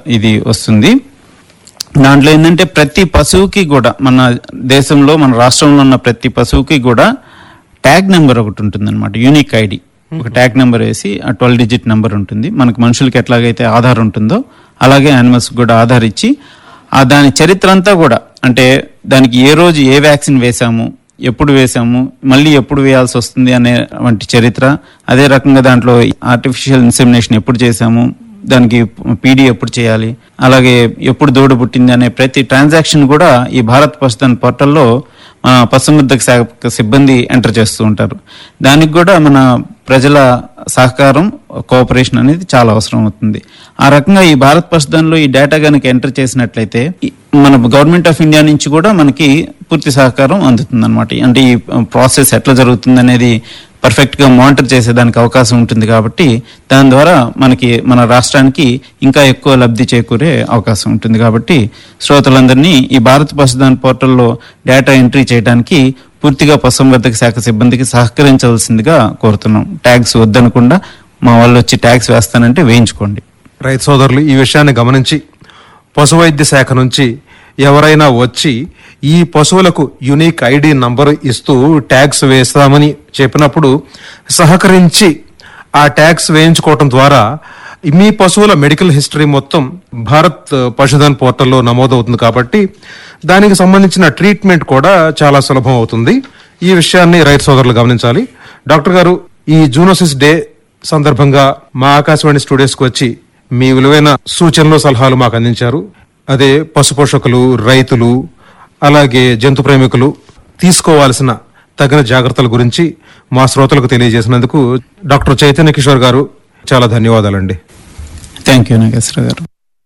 ఇది వస్తుంది దాంట్లో ఏంటంటే ప్రతి పశువుకి కూడా మన దేశంలో మన రాష్ట్రంలో ఉన్న ప్రతి పశువుకి కూడా ట్యాగ్ నెంబర్ ఒకటి ఉంటుంది అనమాట యూనిక్ ఐడి ఒక ట్యాగ్ నెంబర్ వేసి ఆ ట్వెల్వ్ డిజిట్ నెంబర్ ఉంటుంది మనకు మనుషులకి ఎట్లాగైతే ఆధార్ ఉంటుందో అలాగే యానిమల్స్ కూడా ఆధార్ ఇచ్చి ఆ దాని చరిత్ర అంతా కూడా అంటే దానికి ఏ రోజు ఏ వ్యాక్సిన్ వేసాము ఎప్పుడు వేసాము మళ్ళీ ఎప్పుడు వేయాల్సి వస్తుంది అనే వంటి చరిత్ర అదే రకంగా దాంట్లో ఆర్టిఫిషియల్ ఇన్సెమినేషన్ ఎప్పుడు చేసాము దానికి పీడీ ఎప్పుడు చేయాలి అలాగే ఎప్పుడు దూడ పుట్టింది అనే ప్రతి ట్రాన్సాక్షన్ కూడా ఈ భారత్ పశుధన్ పోర్టల్లో మన పశుసంవర్ధక శాఖ సిబ్బంది ఎంటర్ చేస్తూ ఉంటారు దానికి కూడా మన ప్రజల సహకారం కోఆపరేషన్ అనేది చాలా అవసరం అవుతుంది ఆ రకంగా ఈ భారత్ పశుధన్లో ఈ డేటా కనుక ఎంటర్ చేసినట్లయితే ఈ- మన గవర్నమెంట్ ఆఫ్ ఇండియా నుంచి కూడా మనకి పూర్తి సహకారం అందుతుంది అనమాట అంటే ఈ ప్రాసెస్ ఎట్లా జరుగుతుంది అనేది పర్ఫెక్ట్ గా మానిటర్ చేసేదానికి అవకాశం ఉంటుంది కాబట్టి దాని ద్వారా మనకి మన రాష్ట్రానికి ఇంకా ఎక్కువ లబ్ధి చేకూరే అవకాశం ఉంటుంది కాబట్టి శ్రోతలందరినీ ఈ భారత్ పశుధన్ పోర్టల్లో డేటా ఎంట్రీ చేయడానికి పూర్తిగా పశుసంవర్ధక శాఖ సిబ్బందికి సహకరించవలసిందిగా కోరుతున్నాం ట్యాగ్స్ వద్దనకుండా మా వాళ్ళు వచ్చి ట్యాగ్స్ వేస్తానంటే వేయించుకోండి రైతు సోదరులు ఈ విషయాన్ని గమనించి పశువైద్య శాఖ నుంచి ఎవరైనా వచ్చి ఈ పశువులకు యునిక్ ఐడి నంబర్ ఇస్తూ ట్యాగ్స్ వేస్తామని చెప్పినప్పుడు సహకరించి ఆ ట్యాగ్స్ వేయించుకోవటం ద్వారా మీ పశువుల మెడికల్ హిస్టరీ మొత్తం భారత్ పశుధన్ పోర్టల్లో నమోదవుతుంది కాబట్టి దానికి సంబంధించిన ట్రీట్మెంట్ కూడా చాలా సులభం అవుతుంది ఈ విషయాన్ని రైతు సోదరులు గమనించాలి డాక్టర్ గారు ఈ జూనోసిస్ డే సందర్భంగా మా ఆకాశవాణి స్టూడియోస్ కు వచ్చి మీ విలువైన సూచనలు సలహాలు మాకు అందించారు అదే పశు పోషకులు రైతులు అలాగే జంతు ప్రేమికులు తీసుకోవాల్సిన తగిన జాగ్రత్తల గురించి మా శ్రోతలకు తెలియజేసినందుకు డాక్టర్ చైతన్య కిషోర్ గారు చాలా ధన్యవాదాలండి థ్యాంక్ యూ నాగేశ్వర గారు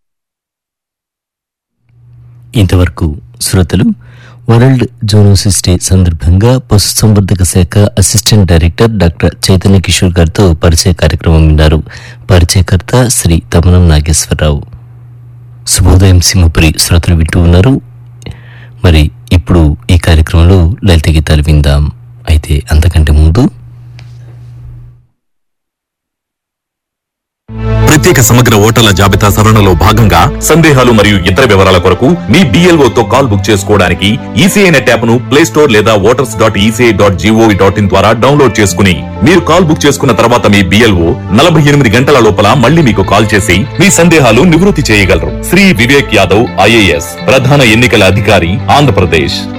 ఇంతవరకు శ్రోతలు వరల్డ్ జోనోసిస్ డే సందర్భంగా పశుసంవర్ధక శాఖ assistant director doctor Chaitanya Kishore గారితో పరిచయ కార్యక్రమం విన్నారు పరిచయకర్త శ్రీ తమనం నాగేశ్వరరావు శుభోదయం సింహపురి శ్రోతలు వింటూ ఉన్నారు మరి ఇప్పుడు ఈ కార్యక్రమంలో లలిత గీతాలు విందాం అయితే అంతకంటే ముందు ప్రత్యేక సమగ్ర ఓటర్ల జాబితా సవరణలో భాగంగా సందేహాలు మరియు ఇతర వివరాల కొరకు మీ BLO తో కాల్ బుక్ చేసుకోవడానికి ఈసీఐ నెట్ యాప్ ను ప్లే స్టోర్ లేదా voters dot ECI dot G O V dot in ద్వారా డౌన్లోడ్ చేసుకుని మీరు కాల్ బుక్ చేసుకున్న తర్వాత మీ బిఎల్ఓ నలభై ఎనిమిది గంటల లోపల మళ్ళీ మీకు కాల్ చేసి మీ సందేహాలు నివృత్తి చేయగలరు శ్రీ వివేక్ యాదవ్ ఐఏఎస్ ప్రధాన ఎన్నికల అధికారి ఆంధ్రప్రదేశ్